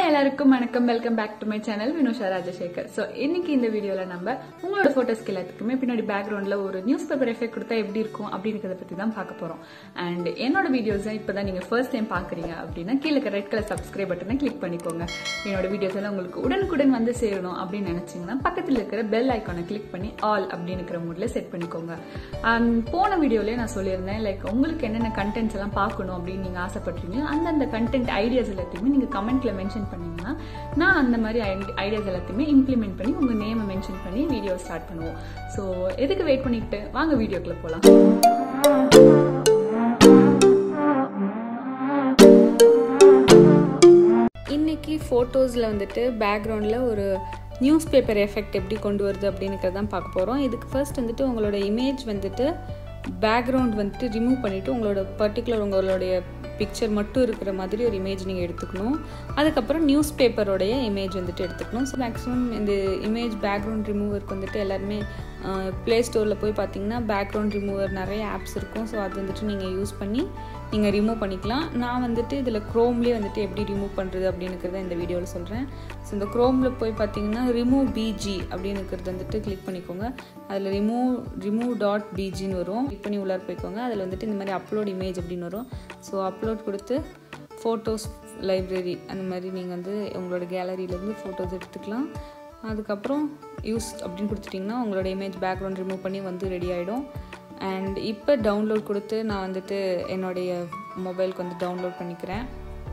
hi எல்லாருக்கும் வணக்கம் welcome back to my channel Vinusha Rajasekar so இன்னைக்கு இந்த வீடியோவில் நம்ம உங்களோட ஃபோட்டோஸ்க்கு எல்லாத்துக்குமே பின்னாடி பேக்ரவுண்டில் ஒரு நியூஸ் பேப்பர் எஃபெக்ட் கொடுத்தா எப்படி இருக்கும் அப்படிங்கிறத பற்றி தான் பார்க்க போகிறோம் அண்ட் என்னோட வீடியோஸை இப்போ தான் நீங்கள் ஃபர்ஸ்ட் டைம் பார்க்குறீங்க அப்படின்னா கீழே இருக்க ரெட் கலர் சப்ஸ்கிரைப் பட்டனை கிளிக் பண்ணிக்கோங்க என்னோட வீடியோஸ் எல்லாம் உங்களுக்கு உடனுக்குடன் வந்து சேரணும் அப்படின்னு நினச்சிங்கன்னா பக்கத்தில் இருக்கிற பெல் ஐக்கானை கிளிக் பண்ணி ஆல் அப்படின்னு இருக்கிற மூடில் செட் பண்ணிக்கோங்க And போன வீடியோலேயே நான் சொல்லியிருந்தேன் லைக் உங்களுக்கு என்னென்ன கண்டென்ட்ஸ் எல்லாம் பார்க்கணும் அப்படின்னு நீங்கள் ஆசைப்படுறீங்களோ அந்தந்த கண்டென்ட் ஐடியாஸ் எல்லாத்தையுமே நீங்கள் கமெண்ட்ல மென்ஷன் பண்ணீங்கன்னா நான் அந்த மாதிரி ஐடியாஸ் எல்லாத்தையுமே இம்ப்ளிமெண்ட் பண்ணி உங்கள் நேமை மென்ஷன் பண்ணி வீடியோ ஸ்டார்ட் பண்ணுவோம் ஸோ எதுக்கு வெயிட் பண்ணிட்டு வாங்க வீடியோக்குள்ள போகலாம் இன்னைக்கு ஃபோட்டோஸில் வந்துட்டு பேக்ரவுண்டில் ஒரு நியூஸ் பேப்பர் எஃபெக்ட் எப்படி கொண்டு வருது அப்படின்னுக்கிறது தான் பார்க்க போகிறோம் இதுக்கு ஃபர்ஸ்ட் வந்துட்டு உங்களோட இமேஜ் வந்துட்டு பேக்ரவுண்ட் வந்துட்டு ரிமூவ் பண்ணிவிட்டு உங்களோட பர்டிகுலர் உங்களுடைய பிக்சர் மட்டும் இருக்கிற மாதிரி ஒரு இமேஜ் நீங்கள் எடுத்துக்கணும் அதுக்கப்புறம் நியூஸ் பேப்பரோடைய இமேஜ் வந்துட்டு எடுத்துக்கணும் ஸோ மேக்ஸிமம் இந்த இமேஜ் பேக்ரவுண்ட் ரிமூவருக்கு வந்துட்டு எல்லாருமே ப்ளே ஸ்டோரில் போய் பார்த்தீங்கன்னா பேக்ரவுண்ட் ரிமூவர் நிறைய ஆப்ஸ் இருக்கும் ஸோ அது வந்துட்டு நீங்கள் யூஸ் பண்ணி நீங்கள் ரிமூவ் பண்ணிக்கலாம் நான் வந்துட்டு இதில் க்ரோம்லேயே வந்துட்டு எப்படி ரிமூவ் பண்ணுறது அப்படின்னுக்கிறத இந்த வீடியோவில் சொல்கிறேன் ஸோ இந்த க்ரோமில் போய் பார்த்தீங்கன்னா ரிமூவ் பிஜி அப்படின்னுக்கிறது வந்துட்டு கிளிக் பண்ணிக்கோங்க அதில் ரிமூவ் ரிமூவ் டாட் பிஜின்னு வரும் கிளிக் பண்ணி உள்ளார போய்க்கோங்க அதில் வந்துட்டு இந்த மாதிரி அப்லோட் இமேஜ் அப்படின்னு வரும் ஸோ அப்லோட் கொடுத்து ஃபோட்டோஸ் லைப்ரரி அந்த மாதிரி நீங்கள் வந்து உங்களோட கேலரியிலேருந்து ஃபோட்டோஸ் எடுத்துக்கலாம் அதுக்கப்புறம் யூஸ் அப்படின்னு கொடுத்துட்டிங்கன்னா உங்களோட இமேஜ் பேக்ரவுண்ட் ரிமூவ் பண்ணி வந்து ரெடி ஆகிடும் அண்ட் இப்போ டவுன்லோட் கொடுத்து நான் வந்துட்டு என்னுடைய மொபைலுக்கு வந்து டவுன்லோட் பண்ணிக்கிறேன்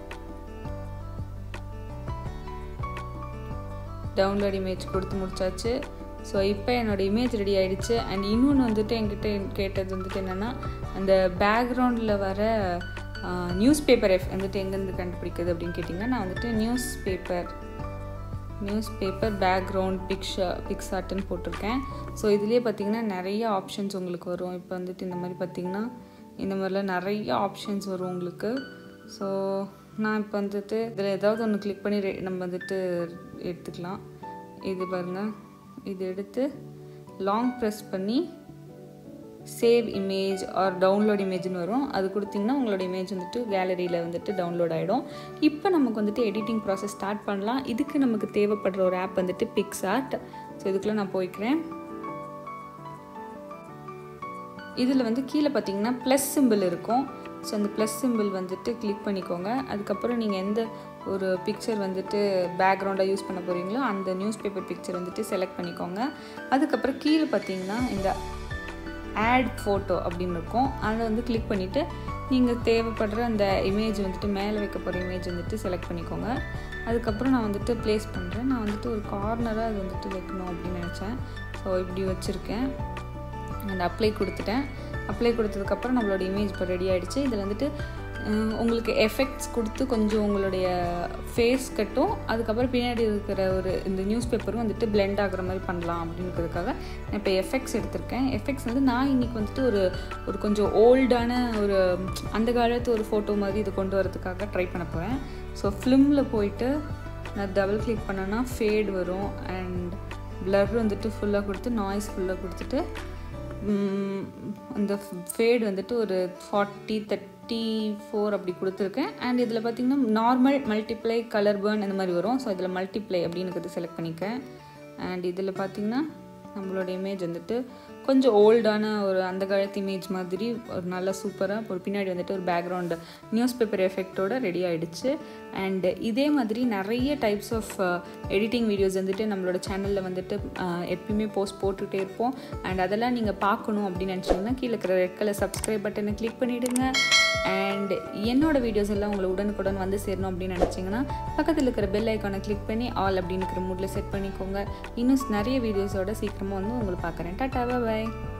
டவுன்லோட் இமேஜ் கொடுத்து முடிச்சாச்சு ஸோ இப்போ என்னோடய இமேஜ் ரெடி ஆகிடுச்சு அண்ட் இன்னொன்று வந்துட்டு என்கிட்ட கேட்டது வந்துட்டு என்னென்னா அந்த பேக்ரவுண்டில் வர நியூஸ் பேப்பர் எஃப் வந்துட்டு எங்கேருந்து கண்டுபிடிக்கிறது அப்படின்னு கேட்டிங்கன்னா நான் வந்துட்டு news paper news paper background picture பிக்ஸார்ட்டுன்னு போட்டிருக்கேன் ஸோ இதுலேயே பார்த்தீங்கன்னா நிறைய ஆப்ஷன்ஸ் உங்களுக்கு வரும் இப்போ வந்துட்டு இந்த மாதிரி பார்த்தீங்கன்னா இந்த மாதிரிலாம் நிறைய ஆப்ஷன்ஸ் வரும் உங்களுக்கு ஸோ நான் இப்போ வந்துட்டு இதில் ஏதாவது ஒன்று கிளிக் பண்ணி நம்ம வந்துட்டு எடுத்துக்கலாம் இது பாருங்கள் இது எடுத்து லாங் ப்ரெஸ் பண்ணி சேவ் இமேஜ் ஆர் டவுன்லோட் இமேஜ்னு வரும் அது கொடுத்திங்கன்னா உங்களோட இமேஜ் வந்துட்டு கேலரியில் வந்துட்டு டவுன்லோட் ஆகிடும் இப்போ நமக்கு வந்துட்டு எடிட்டிங் ப்ராசஸ் ஸ்டார்ட் பண்ணலாம் இதுக்கு நமக்கு தேவைப்படுற ஒரு ஆப் வந்துட்டு பிக்ஸார்ட் ஸோ இதுக்குள்ளே நான் போய்க்கிறேன் இதில் வந்து கீழே பார்த்தீங்கன்னா ப்ளஸ் சிம்பிள் இருக்கும் ஸோ அந்த ப்ளஸ் சிம்பிள் வந்துட்டு கிளிக் பண்ணிக்கோங்க அதுக்கப்புறம் நீங்கள் எந்த ஒரு பிக்சர் வந்துட்டு பேக்ரவுண்டாக யூஸ் பண்ண போகிறீங்களோ அந்த நியூஸ் பேப்பர் பிக்சர் வந்துட்டு செலக்ட் பண்ணிக்கோங்க அதுக்கப்புறம் கீழே பார்த்தீங்கன்னா இந்த ஆட் ஃபோட்டோ அப்படின்னு இருக்கும் அதை வந்து கிளிக் பண்ணிவிட்டு நீங்கள் தேவைப்படுற அந்த இமேஜ் வந்துட்டு மேலே வைக்க போகிற இமேஜ் வந்துட்டு செலக்ட் பண்ணிக்கோங்க அதுக்கப்புறம் நான் வந்துட்டு ப்ளேஸ் பண்ணுறேன் நான் வந்துட்டு ஒரு கார்னராக அது வந்துட்டு வைக்கணும் அப்படின்னு நினச்சேன் ஸோ இப்படி வச்சுருக்கேன் அந்த அப்ளை கொடுத்துட்டேன் அப்ளை கொடுத்ததுக்கப்புறம் நம்மளோட இமேஜ் இப்போ ரெடி ஆகிடுச்சு இதில் வந்துட்டு உங்களுக்கு எஃபெக்ட்ஸ் கொடுத்து கொஞ்சம் உங்களுடைய ஃபேஸ் கட்டும் அதுக்கப்புறம் பின்னாடி இருக்கிற ஒரு இந்த நியூஸ் பேப்பரும் வந்துட்டு பிளெண்ட் ஆகுற மாதிரி பண்ணலாம் அப்படின்றதுக்காக நான் இப்போ எஃபெக்ட்ஸ் எடுத்திருக்கேன் எஃபெக்ட்ஸ் வந்து நான் இன்றைக்கி வந்துட்டு ஒரு ஒரு கொஞ்சம் ஓல்டான ஒரு அந்த காலத்து ஒரு ஃபோட்டோ மாதிரி இது கொண்டு வரதுக்காக ட்ரை பண்ண போகிறேன் ஸோ ஃபிலிமில் போயிட்டு நான் டபுள் கிளிக் பண்ணேன்னா ஃபேட் வரும் அண்ட் ப்ளர் வந்துட்டு ஃபுல்லாக கொடுத்து நாய்ஸ் ஃபுல்லாக கொடுத்துட்டு அந்த ஃபேட் வந்துட்டு ஒரு ஃபார்ட்டி தேர்ட்டி ஃபோர் அப்படி கொடுத்துருக்கேன் அண்ட் இதில் பார்த்திங்கன்னா நார்மல் மல்டிப்ளை கலர் பேர்ன் இந்த மாதிரி வரும் ஸோ இதில் மல்டிப்ளை அப்படின்னு செலக்ட் பண்ணிக்கேன் அண்ட் இதில் பார்த்திங்கன்னா நம்மளோட இமேஜ் வந்துட்டு கொஞ்சம் ஓல்டான ஒரு அந்த காலத்து இமேஜ் மாதிரி ஒரு நல்ல சூப்பராக ஒரு பின்னாடி வந்துட்டு ஒரு பேக்ரவுண்டு நியூஸ் பேப்பர் எஃபெக்டோட ரெடி ஆகிடுச்சு அண்ட் இதே மாதிரி நிறைய டைப்ஸ் ஆஃப் எடிட்டிங் வீடியோஸ் வந்துட்டு நம்மளோட சேனலில் வந்துட்டு எப்பயுமே போஸ்ட் போட்டுகிட்டே இருப்போம் அண்ட் அதெல்லாம் நீங்கள் பார்க்கணும் அப்படின்னு நினச்சிங்கன்னா கீழே இருக்கிற ரெட் கலர் சப்ஸ்கிரைப் பட்டனை கிளிக் பண்ணிவிடுங்க அண்ட் என்னோடய வீடியோஸ் எல்லாம் உங்களை உடனுக்குடன் வந்து சேரணும் அப்படின்னு நினச்சிங்கன்னா பக்கத்தில் இருக்கிற பெல் ஐக்கானை கிளிக் பண்ணி ஆல் அப்படின்னு இருக்கிற மூடில் செட் பண்ணிக்கோங்க இன்னும் நிறைய வீடியோஸோட சீக்கிரமாக வந்து உங்களை பார்க்குறேன் டாட்டா பாய்